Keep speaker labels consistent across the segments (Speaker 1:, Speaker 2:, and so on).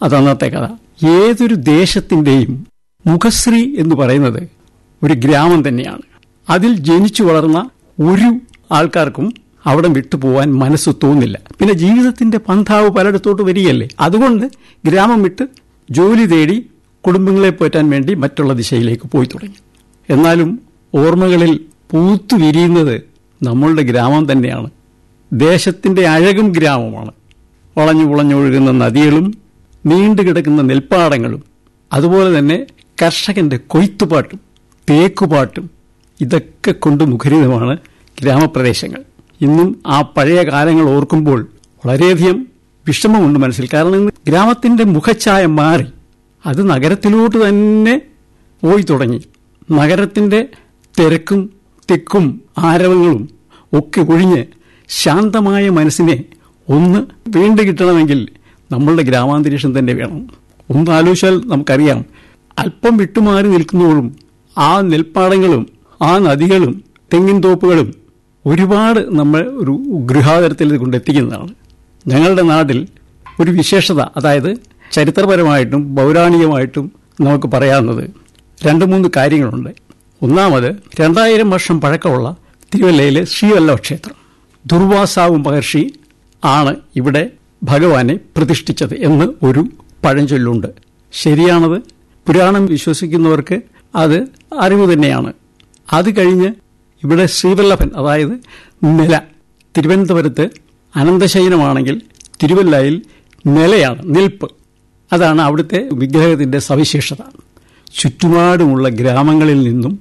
Speaker 1: അതന്നത്തെ കഥ ഏതൊരു ദേശത്തിന്റെയും മുഖശ്രീ എന്ന് പറയുന്നത് ഒരു ഗ്രാമം തന്നെയാണ് അതിൽ ജനിച്ചു വളർന്ന ഒരു ആൾക്കാർക്കും അവിടെ വിട്ടുപോകാൻ മനസ്സ് തോന്നില്ല പിന്നെ ജീവിതത്തിന്റെ പന്ഥാവ് പലയിടത്തോട്ട് വരികയല്ലേ അതുകൊണ്ട് ഗ്രാമം വിട്ട് ജോലി തേടി കുടുംബങ്ങളെ പോറ്റാൻ വേണ്ടി മറ്റുള്ള ദിശയിലേക്ക് പോയി തുടങ്ങി എന്നാലും ഓർമ്മകളിൽ പൂത്തു വിരിയുന്നത് നമ്മളുടെ ഗ്രാമം തന്നെയാണ് ദേശത്തിന്റെ അഴകും ഗ്രാമമാണ് വളഞ്ഞു പുളഞ്ഞൊഴുകുന്ന നദികളും നീണ്ടുകിടക്കുന്ന നെൽപ്പാടങ്ങളും അതുപോലെ തന്നെ കർഷകന്റെ കൊയ്ത്തുപാട്ടും തേക്കുപാട്ടും ഇതൊക്കെ കൊണ്ട് മുഖരിതമാണ് ഗ്രാമപ്രദേശങ്ങൾ ഇന്നും ആ പഴയ കാലങ്ങൾ ഓർക്കുമ്പോൾ വളരെയധികം വിഷമമുണ്ട് മനസ്സിൽ കാരണം ഇന്ന് ഗ്രാമത്തിന്റെ മുഖച്ഛായ മാറി അത് നഗരത്തിലോട്ട് തന്നെ പോയി തുടങ്ങി നഗരത്തിന്റെ തിരക്കും തിക്കും ആരവങ്ങളും ഒക്കെ ഒഴിഞ്ഞ് ശാന്തമായ മനസ്സിനെ ഒന്ന് വീണ്ടു കിട്ടണമെങ്കിൽ നമ്മളുടെ ഗ്രാമാന്തരീക്ഷം തന്നെ വേണം ഒന്ന് ആലോചിച്ചാൽ നമുക്കറിയാം അല്പം വിട്ടുമാറി നിൽക്കുന്നതോറും ആ നെൽപ്പാടങ്ങളും ആ നദികളും തെങ്ങിൻ തോപ്പുകളും ഒരുപാട് നമ്മൾ ഒരു ഗൃഹാതരത്തിൽ കൊണ്ടെത്തിക്കുന്നതാണ് ഞങ്ങളുടെ നാട്ടിൽ ഒരു വിശേഷത അതായത് ചരിത്രപരമായിട്ടും പൗരാണികമായിട്ടും നമുക്ക് പറയാവുന്നത് രണ്ട് മൂന്ന് കാര്യങ്ങളുണ്ട് ഒന്നാമത് രണ്ടായിരം വർഷം പഴക്കമുള്ള തിരുവല്ലയിലെ ശ്രീവല്ലഭ ക്ഷേത്രം ദുർവാസാവ് മഹർഷി ആണ് ഇവിടെ ഭഗവാനെ പ്രതിഷ്ഠിച്ചത് എന്ന് ഒരു പഴഞ്ചൊല്ലുണ്ട് ശരിയാണത് പുരാണം വിശ്വസിക്കുന്നവർക്ക് അത് അറിവ് തന്നെയാണ് അത് കഴിഞ്ഞ് ഇവിടെ ശ്രീവല്ലഭൻ അതായത് നില തിരുവനന്തപുരത്ത് അനന്തശയനമാണെങ്കിൽ തിരുവല്ലയിൽ നിലയാണ് നിൽപ്പ് അതാണ് അവിടുത്തെ വിഗ്രഹത്തിന്റെ സവിശേഷത ചുറ്റുപാടുമുള്ള ഗ്രാമങ്ങളിൽ നിന്നും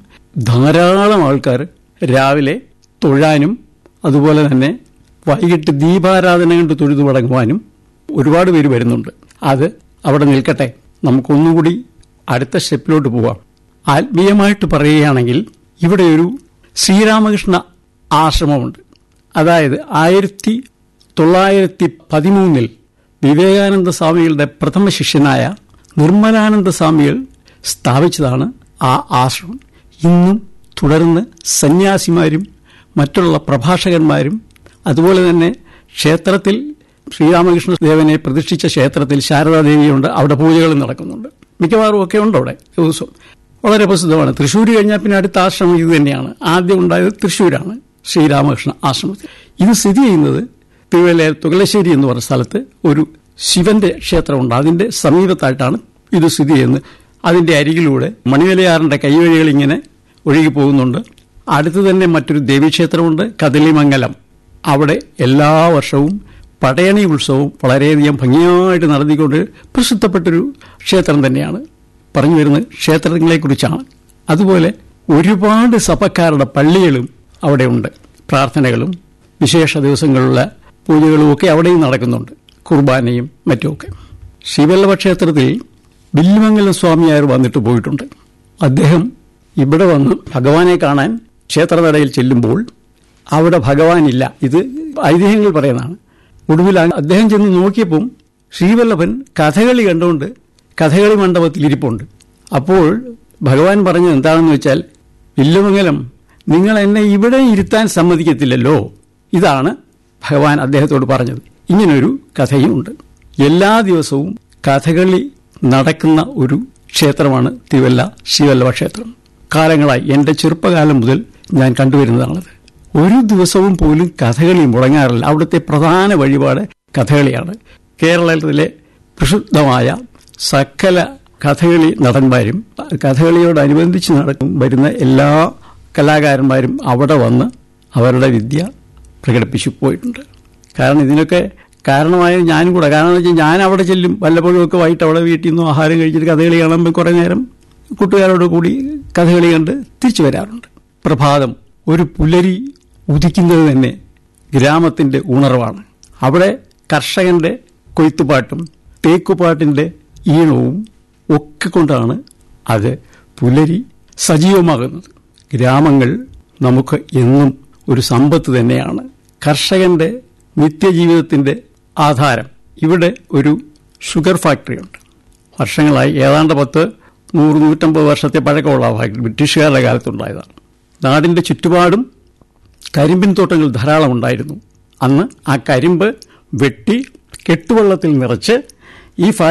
Speaker 1: ധാരാളം ആൾക്കാർ രാവിലെ തൊഴാനും അതുപോലെ തന്നെ വൈകിട്ട് ദീപാരാധന കൊണ്ട് തൊഴുതു മടങ്ങുവാനും ഒരുപാട് പേര് വരുന്നുണ്ട് അത് അവിടെ നിൽക്കട്ടെ നമുക്കൊന്നുകൂടി അടുത്ത സ്റ്റെപ്പിലോട്ട് പോവാം ആത്മീയമായിട്ട് പറയുകയാണെങ്കിൽ ഇവിടെ ഒരു ശ്രീരാമകൃഷ്ണ ആശ്രമമുണ്ട് അതായത് ആയിരത്തി തൊള്ളായിരത്തി പതിമൂന്നിൽ വിവേകാനന്ദ സ്വാമികളുടെ പ്രഥമ ശിഷ്യനായ നിർമ്മലാനന്ദ സ്വാമികൾ സ്ഥാപിച്ചതാണ് ആ ആശ്രമം ഇന്നും തുടർന്ന് സന്യാസിമാരും മറ്റുള്ള പ്രഭാഷകന്മാരും അതുപോലെ തന്നെ ക്ഷേത്രത്തിൽ ശ്രീരാമകൃഷ്ണ ദേവനെ പ്രതിഷ്ഠിച്ച ക്ഷേത്രത്തിൽ ശാരദാദേവിയുണ്ട് അവിടെ പൂജകളും നടക്കുന്നുണ്ട് മിക്കവാറും ഒക്കെ ഉണ്ട് അവിടെ ദിവസവും വളരെ പ്രസിദ്ധമാണ് തൃശ്ശൂർ കഴിഞ്ഞാൽ പിന്നെ അടുത്ത ആശ്രമം ഇത് തന്നെയാണ് ആദ്യം ഉണ്ടായത് തൃശ്ശൂരാണ് ശ്രീരാമകൃഷ്ണ ആശ്രമത്തിൽ ഇത് സ്ഥിതി ചെയ്യുന്നത് തിരുവല്ലയിൽ തുകലശ്ശേരി എന്ന് പറഞ്ഞ സ്ഥലത്ത് ഒരു ശിവന്റെ ക്ഷേത്രമുണ്ട് അതിന്റെ സമീപത്തായിട്ടാണ് ഇത് സ്ഥിതി ചെയ്യുന്നത് അതിന്റെ അരികിലൂടെ മണിവലയാറിന്റെ കൈവഴികൾ ഇങ്ങനെ ഒഴുകി പോകുന്നുണ്ട് അടുത്ത് തന്നെ മറ്റൊരു ദേവീക്ഷേത്രമുണ്ട് കദളിമംഗലം അവിടെ എല്ലാ വർഷവും പടയണി ഉത്സവം വളരെയധികം ഭംഗിയായിട്ട് നടത്തിക്കൊണ്ട് പ്രസിദ്ധപ്പെട്ടൊരു ക്ഷേത്രം തന്നെയാണ് പറഞ്ഞു വരുന്നത് ക്ഷേത്രങ്ങളെക്കുറിച്ചാണ് അതുപോലെ ഒരുപാട് സഭക്കാരുടെ പള്ളികളും അവിടെയുണ്ട് പ്രാർത്ഥനകളും വിശേഷ ദിവസങ്ങളിലുള്ള പൂജകളും ഒക്കെ അവിടെയും നടക്കുന്നുണ്ട് കുർബാനയും മറ്റുമൊക്കെ ശിവല്ലഭ ക്ഷേത്രത്തിൽ വില്ലുമംഗലം സ്വാമിയാർ വന്നിട്ട് പോയിട്ടുണ്ട് അദ്ദേഹം ഇവിടെ വന്ന് ഭഗവാനെ കാണാൻ ക്ഷേത്രനടയിൽ ചെല്ലുമ്പോൾ അവിടെ ഭഗവാനില്ല ഇത് ഐതിഹ്യങ്ങൾ പറയുന്നതാണ് ഒടുവിൽ അദ്ദേഹം ചെന്ന് നോക്കിയപ്പം ശ്രീവല്ലഭൻ കഥകളി കണ്ടുകൊണ്ട് കഥകളി മണ്ഡപത്തിൽ ഇരിപ്പുണ്ട് അപ്പോൾ ഭഗവാൻ പറഞ്ഞത് എന്താണെന്ന് വെച്ചാൽ വില്ലുമംഗലം നിങ്ങൾ എന്നെ ഇവിടെ ഇരുത്താൻ സമ്മതിക്കത്തില്ലല്ലോ ഇതാണ് ഭഗവാൻ അദ്ദേഹത്തോട് പറഞ്ഞത് ഇങ്ങനൊരു കഥയുമുണ്ട് എല്ലാ ദിവസവും കഥകളി നടക്കുന്ന ഒരു ക്ഷേത്രമാണ് തിരുവല്ല ശിവല്ലഭ ക്ഷേത്രം കാലങ്ങളായി എന്റെ ചെറുപ്പകാലം മുതൽ ഞാൻ കണ്ടുവരുന്നതാണത് ഒരു ദിവസവും പോലും കഥകളി മുടങ്ങാറില്ല അവിടുത്തെ പ്രധാന വഴിപാട് കഥകളിയാണ് കേരളത്തിലെ പ്രസിദ്ധമായ സകല കഥകളി നടന്മാരും കഥകളിയോടനുബന്ധിച്ച് നടക്കും വരുന്ന എല്ലാ കലാകാരന്മാരും അവിടെ വന്ന് അവരുടെ വിദ്യ പ്രകടിപ്പിച്ചു പോയിട്ടുണ്ട് കാരണം ഇതിനൊക്കെ കാരണമായത് ഞാനും കൂടെ കാരണം എന്ന് വെച്ചാൽ ഞാൻ അവിടെ ചെല്ലും വല്ലപ്പോഴും ഒക്കെ വൈകിട്ട് അവിടെ വീട്ടിൽ നിന്നും ആഹാരം കഴിച്ചിട്ട് കഥകളി കാണുമ്പോൾ കുറേ നേരം കൂട്ടുകാരോട് കൂടി കഥകളി കണ്ട് തിരിച്ചു വരാറുണ്ട് പ്രഭാതം ഒരു പുലരി ഉദിക്കുന്നത് തന്നെ ഗ്രാമത്തിന്റെ ഉണർവാണ് അവിടെ കർഷകന്റെ കൊയ്ത്തുപാട്ടും തേക്കുപാട്ടിന്റെ ഈണവും ഒക്കെ കൊണ്ടാണ് അത് പുലരി സജീവമാകുന്നത് ഗ്രാമങ്ങൾ നമുക്ക് എന്നും ഒരു സമ്പത്ത് തന്നെയാണ് കർഷകന്റെ നിത്യജീവിതത്തിന്റെ ആധാരം ഇവിടെ ഒരു ഷുഗർ ഫാക്ടറി ഉണ്ട് വർഷങ്ങളായി ഏതാണ്ട് പത്ത് നൂറ് നൂറ്റമ്പത് വർഷത്തെ പഴക്കമുള്ള ഫാക്ടറി ബ്രിട്ടീഷുകാരുടെ കാലത്തുണ്ടായതാണ് നാടിന്റെ ചുറ്റുപാടും കരിമ്പിൻ തോട്ടങ്ങൾ ധാരാളം ഉണ്ടായിരുന്നു അന്ന് ആ കരിമ്പ് വെട്ടി കെട്ടുവള്ളത്തിൽ നിറച്ച് ഈ